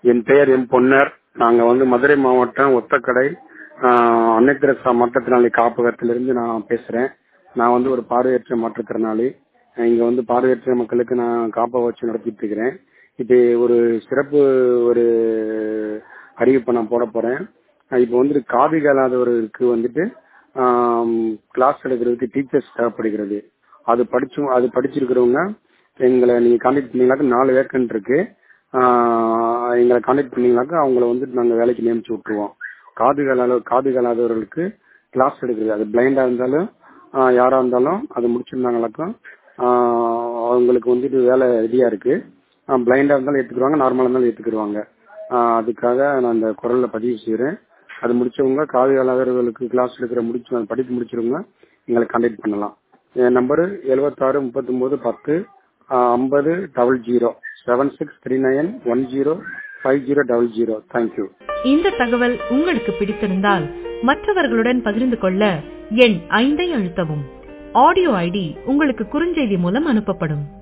என் பெயர் எம் பொன்னர் நாங்க வந்து மதுரை மாவட்டம் ஒத்தக்கடை ஆஹ், அன்னை தெரசா மாற்றுத்திறனாளி காப்பகத்திலிருந்து நான் பேசுறேன் நான் வந்து ஒரு பார்வையற்ற மாற்றுத்திறனாளி அஹ் இங்க வந்து பார்வையற்ற மக்களுக்கு நான் காப்பகம் வச்சு நடத்திட்டு இருக்கிறேன் இப்போ ஒரு சிறப்பு ஒரு அறிவிப்பை நான் போட போறேன் அஹ் இப்போ வந்துட்டு காது கேளாதவர்களுக்கு வந்துட்டு கிளாஸ் எடுக்கிறதுக்கு டீச்சர்ஸ் தேவைப்படுகிறது அது படிச்சு அது படிச்சிருக்கிறவங்க எங்களை நீங்க கான்டாக்ட் பண்ணீங்களாக்க நாலு வேக்கன்ட் இருக்கு ஆஹ் எங்களை கான்டாக்ட் பண்ணீங்களாக்க அவங்கள வந்துட்டு நாங்க வேலைக்கு நியமிச்சு விட்டுருவோம் காது கேளாத காது கேளாதவர்களுக்கு கிளாஸ் எடுக்கிறது அது பிளைண்டா இருந்தாலும் ஆஹ் யாரா இருந்தாலும் அது முடிச்சிருந்தாங்களாக்கும் ஆஹ் அவங்களுக்கு வந்துட்டு வேலை ரெடியா இருக்கு பிளைண்டா இருந்தாலும் ஏத்துக்குருவாங்க நார்மலா இருந்தாலும் ஏத்துக்குருவாங்க ஆஹ் அதுக்காக நான் இந்த குரல்ல பதிவு செய்யறேன் அது முடிச்சவங்க காது கேளாதவர்களுக்கு கிளாஸ் எடுக்கிற முடிச்சு அது படிப்பு முடிச்சிருவங்க எங்களை கான்டாக்ட் பண்ணலாம் என் நம்பரு எழுபத்தாறு முப்பத்தொன்பது பத்து ஐம்பது double zero seven six three nine one zero five zero double zero thank you இந்த தகவல் உங்களுக்கு பிடித்திருந்தால் மற்றவர்களுடன் பகிர்ந்து கொள்ள எண் ஐந்தை அழுத்தவும் ஆடியோ ஐடி உங்களுக்கு குறுஞ்செய்தி மூலம் அனுப்பப்படும்